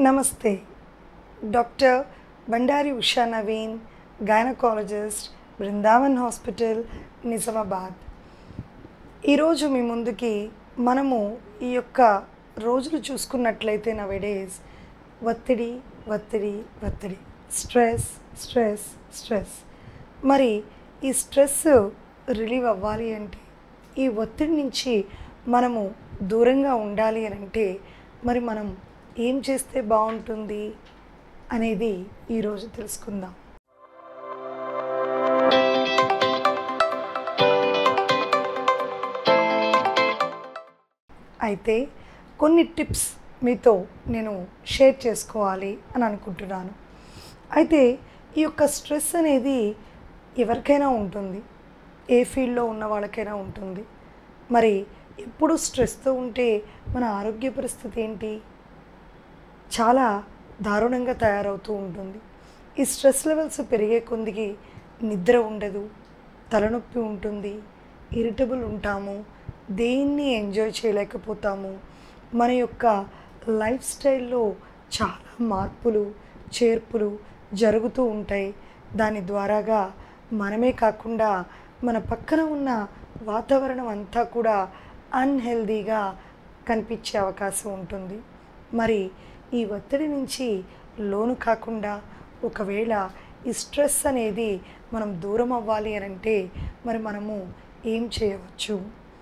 నమస్తే doctor Bandari Usha Naveen gynaecologist Brindavan hospital Nizamabad ఈరోజు మీ ముందుకి మనము ఈ యొక్క రోజులు చూసుకున్నట్లయితే నవేడేస్ ఒత్తిడి ఒత్తిడి ఒత్తిడి స్ట్రెస్ స్ట్రెస్ స్ట్రెస్ మరి ఈ స్ట్రెస్ రిలీవ్ అవ్వాలి అంటే ఈ ఒత్తిడి నుంచి మనము దూరంగా ఉండాలి అని అంటే మరి మనం ఏం చేస్తే బాగుంటుంది అనేది ఈరోజు తెలుసుకుందాం అయితే కొన్ని టిప్స్ మీతో నేను షేర్ చేసుకోవాలి అని అనుకుంటున్నాను అయితే ఈ యొక్క స్ట్రెస్ అనేది ఎవరికైనా ఉంటుంది ఏ ఫీల్డ్లో ఉన్న వాళ్ళకైనా ఉంటుంది మరి ఎప్పుడు స్ట్రెస్తో ఉంటే మన ఆరోగ్య పరిస్థితి ఏంటి చాలా దారుణంగా తయారవుతూ ఉంటుంది ఈ స్ట్రెస్ లెవెల్స్ పెరిగే కొద్దికి నిద్ర ఉండదు తలనొప్పి ఉంటుంది ఇరిటబుల్ ఉంటాము దేన్ని ఎంజాయ్ చేయలేకపోతాము మన యొక్క లైఫ్ స్టైల్లో చాలా మార్పులు చేర్పులు జరుగుతూ ఉంటాయి దాని ద్వారాగా మనమే కాకుండా మన పక్కన ఉన్న వాతావరణం అంతా కూడా అన్హెల్దీగా కనిపించే అవకాశం ఉంటుంది మరి ఈ ఒత్తిడి నుంచి లోను కాకుండా ఒకవేళ ఈ స్ట్రెస్ అనేది మనం దూరం అవ్వాలి అని అంటే మరి మనము ఏం చేయవచ్చు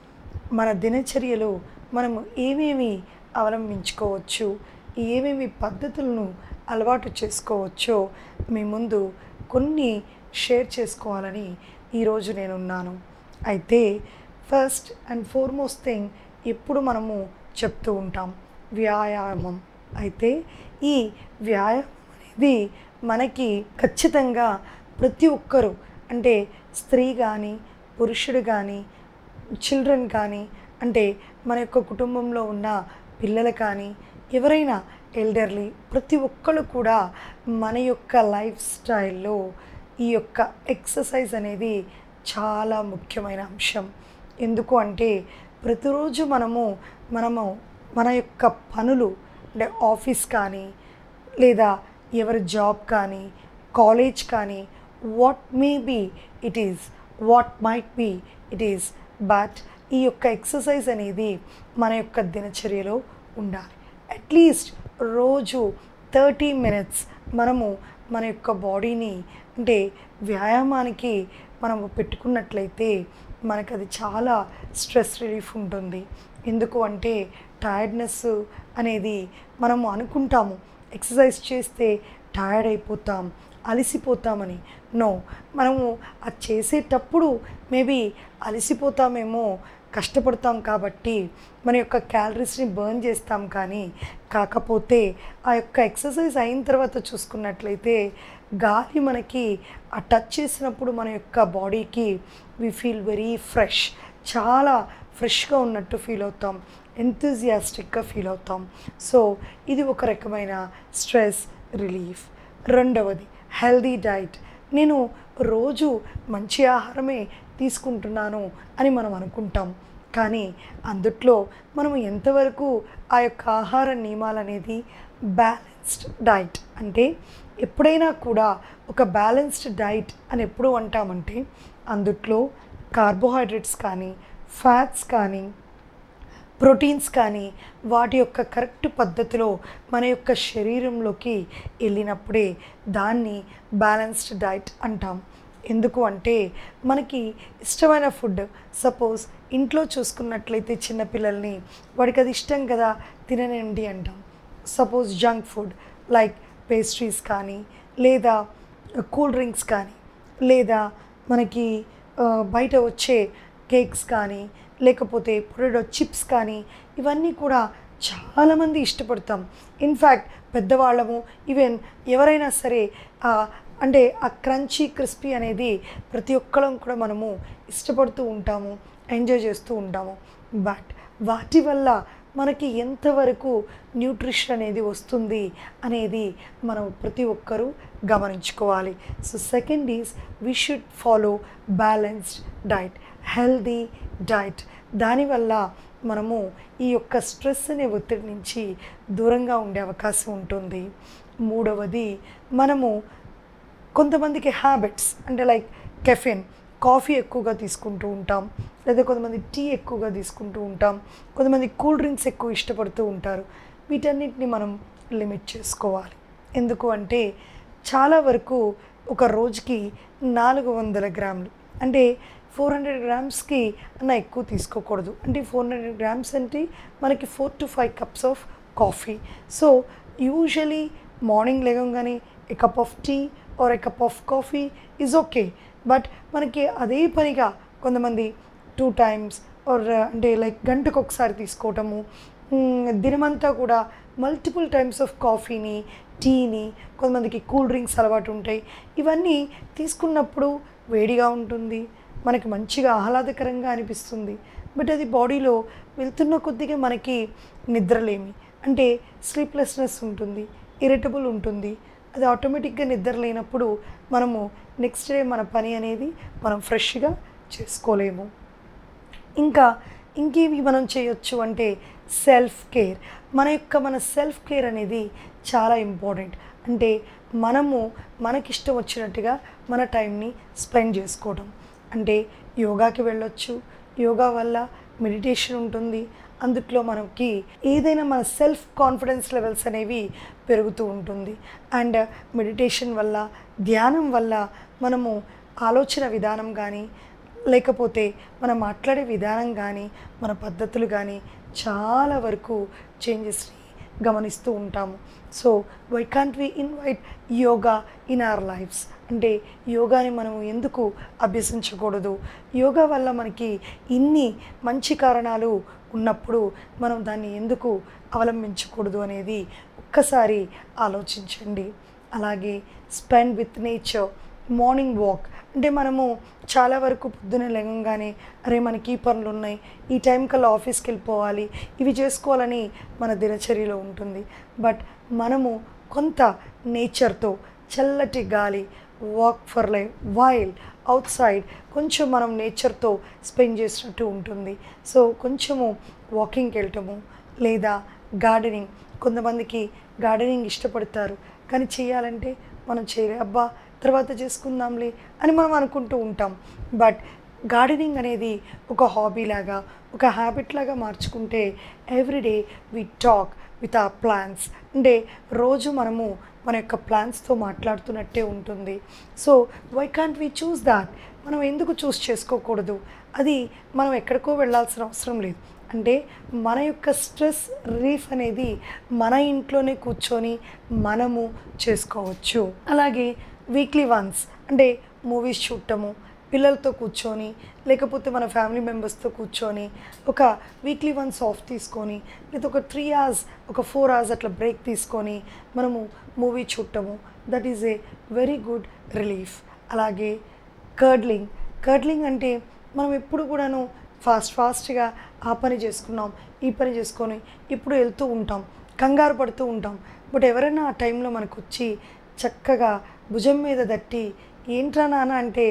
మన దినచర్యలో మనము ఏమేమి అవలంబించుకోవచ్చు ఏమేమి పద్ధతులను అలవాటు చేసుకోవచ్చో మీ ముందు కొన్ని షేర్ చేసుకోవాలని ఈరోజు నేనున్నాను అయితే ఫస్ట్ అండ్ ఫార్మోస్ట్ థింగ్ ఎప్పుడు మనము చెప్తూ ఉంటాం వ్యాయామం అయితే ఈ వ్యాయామం అనేది మనకి ఖచ్చితంగా ప్రతి ఒక్కరూ అంటే స్త్రీ కానీ పురుషుడు కానీ చిల్డ్రన్ కానీ అంటే మన యొక్క కుటుంబంలో ఉన్న పిల్లలు కానీ ఎవరైనా ఎల్డర్లీ ప్రతి ఒక్కరు కూడా మన యొక్క లైఫ్ స్టైల్లో ఈ యొక్క ఎక్సర్సైజ్ అనేది చాలా ముఖ్యమైన అంశం ఎందుకు అంటే ప్రతిరోజు మనము మనము మన యొక్క పనులు అంటే ఆఫీస్ కానీ లేదా ఎవరి జాబ్ కానీ కాలేజ్ కానీ what may be it is what might be it is but ఈ యొక్క ఎక్సర్సైజ్ అనేది మన యొక్క దినచర్యలో ఉండాలి అట్లీస్ట్ రోజు థర్టీ మినిట్స్ మనము మన యొక్క బాడీని అంటే వ్యాయామానికి మనము పెట్టుకున్నట్లయితే మనకు అది చాలా స్ట్రెస్ రిలీఫ్ ఉంటుంది ఎందుకు అంటే టైర్డ్నెస్ అనేది మనము అనుకుంటాము ఎక్సర్సైజ్ చేస్తే టైర్డ్ అయిపోతాం అలసిపోతామని నో మనము అది చేసేటప్పుడు మేబీ అలసిపోతామేమో కష్టపడతాం కాబట్టి మన యొక్క క్యాలరీస్ని బర్న్ చేస్తాం కానీ కాకపోతే ఆ యొక్క ఎక్సర్సైజ్ అయిన తర్వాత చూసుకున్నట్లయితే గాలి మనకి ఆ టచ్ చేసినప్పుడు మన యొక్క బాడీకి వి ఫీల్ వెరీ ఫ్రెష్ చాలా ఫ్రెష్గా ఉన్నట్టు ఫీల్ అవుతాం ఎంతూజియాస్టిక్గా ఫీల్ అవుతాం సో ఇది ఒక రకమైన స్ట్రెస్ రిలీఫ్ రెండవది హెల్దీ డైట్ నేను రోజు మంచి ఆహారమే తీసుకుంటున్నాను అని మనం అనుకుంటాం కానీ అందుట్లో మనం ఎంతవరకు ఆ యొక్క ఆహార నియమాలు అనేది బ్యాలెన్స్డ్ డైట్ అంటే ఎప్పుడైనా కూడా ఒక బ్యాలెన్స్డ్ డైట్ అని ఎప్పుడు అంటామంటే అందుట్లో కార్బోహైడ్రేట్స్ కానీ ఫ్యాట్స్ కానీ ప్రోటీన్స్ కానీ వాటి యొక్క కరెక్ట్ పద్ధతిలో మన యొక్క శరీరంలోకి వెళ్ళినప్పుడే దాన్ని బ్యాలెన్స్డ్ డైట్ అంటాం ఎందుకు అంటే మనకి ఇష్టమైన ఫుడ్ సపోజ్ ఇంట్లో చూసుకున్నట్లయితే చిన్నపిల్లల్ని వాడికి అది ఇష్టం కదా తిననండి అంటాం suppose junk food like pastries కానీ లేదా కూల్ డ్రింక్స్ కానీ లేదా మనకి ఆ, బయట వచ్చే కేక్స్ కానీ లేకపోతే పొటాటో చిప్స్ కానీ ఇవన్నీ కూడా చాలామంది ఇష్టపడతాం ఇన్ఫ్యాక్ట్ పెద్దవాళ్ళము ఈవెన్ ఎవరైనా సరే ఆ, అంటే ఆ క్రంచీ క్రిస్పీ అనేది ప్రతి ఒక్కరం కూడా మనము ఇష్టపడుతూ ఉంటాము ఎంజాయ్ చేస్తూ ఉంటాము బట్ వాటి వల్ల మనకి ఎంతవరకు న్యూట్రిషన్ అనేది వస్తుంది అనేది మనం ప్రతి ఒక్కరూ గమనించుకోవాలి so second is we should follow balanced diet healthy diet దానివల్ల మనము ఈ యొక్క స్ట్రెస్ అనే ఒత్తిడి నుంచి దూరంగా ఉండే అవకాశం ఉంటుంది మూడవది మనము కొంతమందికి హ్యాబిట్స్ అంటే లైక్ కెఫిన్ కాఫీ ఎక్కువగా తీసుకుంటూ ఉంటాం లేదా కొంతమంది టీ ఎక్కువగా తీసుకుంటూ ఉంటాం కొంతమంది కూల్ డ్రింక్స్ ఎక్కువ ఇష్టపడుతూ ఉంటారు వీటన్నిటిని మనం లిమిట్ చేసుకోవాలి ఎందుకు అంటే చాలా వరకు ఒక రోజుకి నాలుగు వందల గ్రాములు అంటే ఫోర్ హండ్రెడ్ గ్రామ్స్కి అన్న ఎక్కువ తీసుకోకూడదు అంటే ఫోర్ హండ్రెడ్ గ్రామ్స్ అంటే మనకి four to five cups of coffee so usually morning లేవగానే a cup of tea or a cup of coffee is okay but మనకి అదే పనిగా కొంతమంది టూ టైమ్స్ ఆర్ అంటే లైక్ గంటకు ఒకసారి తీసుకోవటము మ్, దినమంతా కూడా మల్టిపుల్ టైమ్స్ ఆఫ్ కాఫీని టీని కొంతమందికి కూల్ డ్రింక్స్ అలవాటు ఉంటాయి ఇవన్నీ తీసుకున్నప్పుడు వేడిగా ఉంటుంది మనకి మంచిగా ఆహ్లాదకరంగా అనిపిస్తుంది బట్ అది బాడీలో వెళ్తున్న కొద్దిగా మనకి నిద్రలేమి అంటే స్లీప్లెస్నెస్ ఉంటుంది ఇరిటబుల్ ఉంటుంది అది ఆటోమేటిక్గా నిద్ర లేనప్పుడు మనము నెక్స్ట్ డే మన పని అనేది మనం ఫ్రెష్గా చేసుకోలేము ఇంకా ఇంకేమి మనం చేయొచ్చు అంటే సెల్ఫ్ కేర్ మన యొక్క మన సెల్ఫ్ కేర్ అనేది చాలా ఇంపార్టెంట్ అంటే మనము మనకిష్టం వచ్చినట్టుగా మన టైంని స్పెండ్ చేసుకోవడం అంటే యోగాకి వెళ్ళొచ్చు యోగా వల్ల మెడిటేషన్ ఉంటుంది అందుట్లో మనకి ఏదైనా మన సెల్ఫ్ కాన్ఫిడెన్స్ లెవెల్స్ అనేవి పెరుగుతూ ఉంటుంది అండ్ మెడిటేషన్ వల్ల ధ్యానం వల్ల మనము ఆలోచన విధానం కానీ లేకపోతే మనం మాట్లాడే విధానం కానీ మన పద్ధతులు కానీ చాలా వరకు చేంజెస్ని గమనిస్తూ ఉంటాము so why can't we invite yoga in our lifes అంటే యోగాని మనం ఎందుకు అభ్యసించకూడదు యోగా వల్ల మనకి ఇన్ని మంచి కారణాలు ఉన్నప్పుడు మనం దాన్ని ఎందుకు అవలంబించకూడదు అనేది ఒక్కసారి ఆలోచించండి అలాగే spend with nature morning walk అంటే మనము చాలా వరకు పొద్దున లేవగానే అరే మనకి ఈ పనులు ఉన్నాయి ఈ టైం కల్లా ఆఫీస్కి వెళ్ళిపోవాలి ఇవి చేసుకోవాలని మన దినచర్యలో ఉంటుంది బట్ మనము కొంత నేచర్తో చల్లటి గాలి walk for life wild outside కొంచెం మనం నేచర్తో స్పెండ్ చేసినట్టు ఉంటుంది సో కొంచెము వాకింగ్కి వెళ్ళటము లేదా గార్డెనింగ్ కొంతమందికి గార్డెనింగ్ ఇష్టపడతారు కానీ చేయాలంటే మనం చేయలే అబ్బా తర్వాత చేసుకుందాంలే అని మనం అనుకుంటూ ఉంటాం బట్ గార్డెనింగ్ అనేది ఒక హాబీ లాగా ఒక హ్యాబిట్ లాగా మార్చుకుంటే everyday we talk with a plants అంటే రోజు మనము మన యొక్క ప్లాన్స్తో మాట్లాడుతున్నట్టే ఉంటుంది so why can't we choose that మనం ఎందుకు చూస్ చేసుకోకూడదు అది మనం ఎక్కడికో వెళ్ళాల్సిన అవసరం లేదు అంటే మన యొక్క స్ట్రెస్ రిలీఫ్ అనేది మన ఇంట్లోనే కూర్చొని మనము చేసుకోవచ్చు అలాగే వీక్లీ వన్స్ అంటే మూవీస్ చూడటము పిల్లలతో కూర్చొని లేకపోతే మన ఫ్యామిలీ మెంబర్స్తో కూర్చొని ఒక వీక్లీ వన్స్ ఆఫ్ తీసుకొని లేదా ఒక త్రీ అవర్స్ ఒక ఫోర్ అవర్స్ అట్లా బ్రేక్ తీసుకొని మనము మూవీ చూడటము that is a very good relief అలాగే కర్డ్లింగ్ కర్డ్లింగ్ అంటే మనం ఎప్పుడు కూడాను ఫాస్ట్ ఫాస్ట్గా ఆ పని చేసుకున్నాం ఈ పని చేసుకొని ఇప్పుడు వెళ్తూ ఉంటాం కంగారు పడుతూ ఉంటాం బట్ ఎవరైనా ఆ టైంలో మనకు వచ్చి చక్కగా భుజం మీద తట్టి ఏంట్రా నాన్న అంటే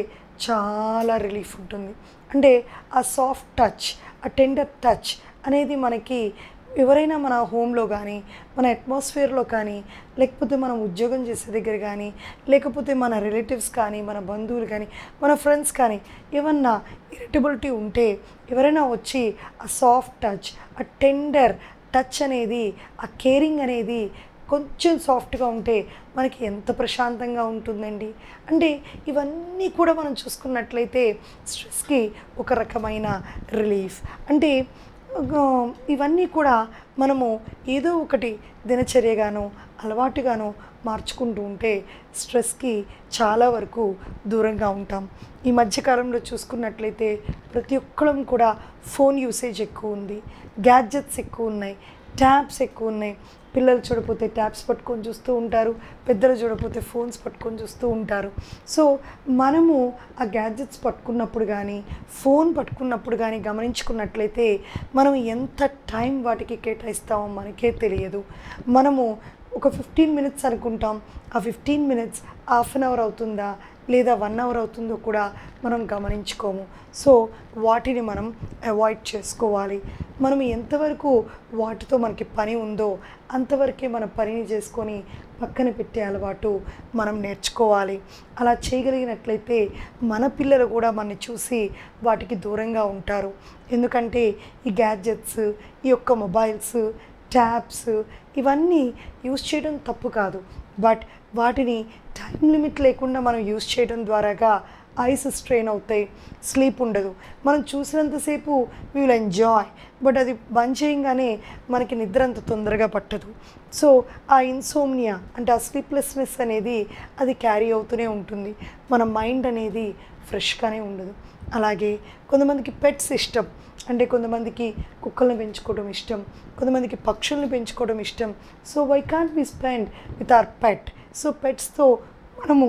చాలా రిలీఫ్ ఉంటుంది అంటే ఆ సాఫ్ట్ టచ్ ఆ టెండర్ టచ్ అనేది మనకి ఎవరైనా మన హోమ్లో కానీ మన అట్మాస్ఫియర్లో కానీ లేకపోతే మనం ఉద్యోగం చేసే దగ్గర కానీ లేకపోతే మన రిలేటివ్స్ కానీ మన బంధువులు కానీ మన ఫ్రెండ్స్ కానీ ఏమన్నా ఇరిటబిలిటీ ఉంటే ఎవరైనా వచ్చి ఆ సాఫ్ట్ టచ్ ఆ టెండర్ టచ్ అనేది ఆ కేరింగ్ అనేది కొంచెం సాఫ్ట్గా ఉంటే మనకి ఎంత ప్రశాంతంగా ఉంటుందండి అంటే ఇవన్నీ కూడా మనం చూసుకున్నట్లయితే స్ట్రెస్కి ఒక రకమైన రిలీఫ్ అంటే ఆ, ఇవన్నీ కూడా మనము ఏదో ఒకటి దినచర్యగానో అలవాటుగానో మార్చుకుంటూ ఉంటే స్ట్రెస్కి చాలా వరకు దూరంగా ఉంటాం ఈ మధ్యకాలంలో చూసుకున్నట్లయితే ప్రతి ఒక్కరం కూడా ఫోన్ యూసేజ్ ఎక్కువ ఉంది గ్యాడ్జెట్స్ ఎక్కువ ఉన్నాయి ట్యాబ్స్ ఎక్కువ ఉన్నాయి పిల్లలు చూడపోతే ట్యాబ్స్ పట్టుకొని చూస్తూ ఉంటారు పెద్దలు చూడపోతే ఫోన్స్ పట్టుకొని చూస్తూ ఉంటారు సో మనము ఆ గ్యాడ్జెట్స్ పట్టుకున్నప్పుడు కానీ ఫోన్ పట్టుకున్నప్పుడు కానీ గమనించుకున్నట్లయితే మనం ఎంత టైం వాటికి కేటాయిస్తామో మనకే తెలియదు మనము ఒక ఫిఫ్టీన్ మినిట్స్ అనుకుంటాం ఆ fifteen minutes half an hour అవుతుందా లేదా వన్ అవర్ అవుతుందో కూడా మనం గమనించుకోము సో వాటిని మనం అవాయిడ్ చేసుకోవాలి మనం ఎంతవరకు వాటితో మనకి పని ఉందో అంతవరకే మన పనిని చేసుకొని పక్కన పెట్టే అలవాటు మనం నేర్చుకోవాలి అలా చేయగలిగినట్లయితే మన పిల్లలు కూడా మనని చూసి వాటికి దూరంగా ఉంటారు ఎందుకంటే ఈ గ్యాడ్జెట్స్ ఈ యొక్క మొబైల్స్ ట్యాబ్స్ ఇవన్నీ యూస్ చేయడం తప్పు కాదు బట్ వాటిని టైం లిమిట్ లేకుండా మనం యూస్ చేయడం ద్వారాగా ఐస్ స్ట్రెయిన్ అవుతాయి స్లీప్ ఉండదు మనం చూసినంతసేపు వీ విల్ ఎంజాయ్ బట్ అది బంద్ చేయగానే మనకి నిద్ర అంత తొందరగా పట్టదు సో ఆ ఇన్సోమ్నియా అంటే ఆ స్లీప్లెస్నెస్ అనేది అది క్యారీ అవుతూనే ఉంటుంది మన మైండ్ అనేది ఫ్రెష్గానే ఉండదు అలాగే కొంతమందికి పెట్స్ ఇష్టం అంటే కొంతమందికి కుక్కలను పెంచుకోవడం ఇష్టం కొంతమందికి పక్షులను పెంచుకోవడం ఇష్టం so why can't we spend with our pet so పెట్స్తో మనము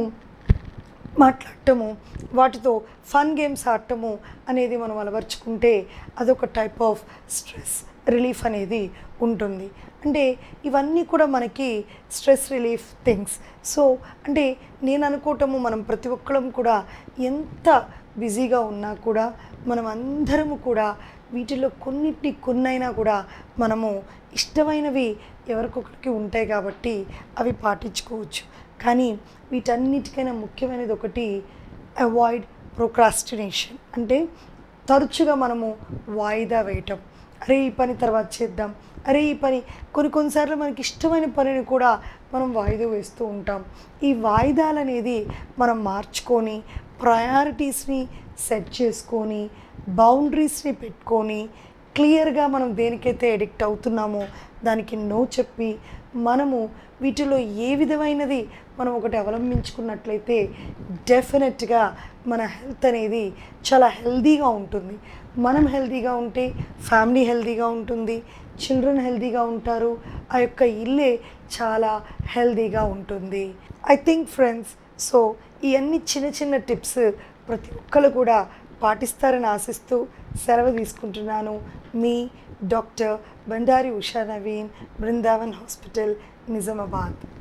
మాట్లాడటము వాటితో ఫన్ గేమ్స్ ఆడటము అనేది మనం అలవర్చుకుంటే అదొక టైప్ ఆఫ్ స్ట్రెస్ రిలీఫ్ అనేది ఉంటుంది అంటే ఇవన్నీ కూడా మనకి స్ట్రెస్ రిలీఫ్ థింగ్స్ సో అంటే నేను అనుకోవటము మనం ప్రతి ఒక్కరం కూడా ఎంత బిజీగా ఉన్నా కూడా మనం అందరము కూడా వీటిలో కొన్నిటిని కొన్నైనా కూడా మనము ఇష్టమైనవి ఎవరికొకరికి ఉంటాయి కాబట్టి అవి పాటించుకోవచ్చు కానీ వీటన్నిటికైనా ముఖ్యమైనది ఒకటి అవాయిడ్ ప్రోక్రాస్టినేషన్ అంటే తరచుగా మనము వాయిదా వేయటం అరే ఈ పని తర్వాత చేద్దాం అరే ఈ పని కొన్ని కొన్నిసార్లు మనకి ఇష్టమైన పనిని కూడా మనం వాయిదా వేస్తూ ఉంటాం ఈ వాయిదాలు అనేది మనం మార్చుకొని ప్రయారిటీస్ని సెట్ చేసుకొని బౌండరీస్ని పెట్టుకొని క్లియర్గా మనం దేనికైతే ఎడిక్ట్ అవుతున్నామో దానికి నో చెప్పి మనము వీటిలో ఏ విధమైనది మనం ఒకటి అవలంబించుకున్నట్లయితే డెఫినెట్గా మన హెల్త్ అనేది చాలా హెల్దీగా ఉంటుంది మనం హెల్దీగా ఉంటే ఫ్యామిలీ హెల్దీగా ఉంటుంది చిల్డ్రన్ హెల్దీగా ఉంటారు ఆ యొక్క ఇల్లే చాలా హెల్దీగా ఉంటుంది ఐ థింక్ ఫ్రెండ్స్ సో ఈ అన్ని చిన్న చిన్న టిప్స్ ప్రతి ఒక్కరు కూడా పాటిస్తారని ఆశిస్తూ సెలవు తీసుకుంటున్నాను మీ డాక్టర్ బండారి ఉషా నవీన్ బృందావన్ హాస్పిటల్ నిజామాబాద్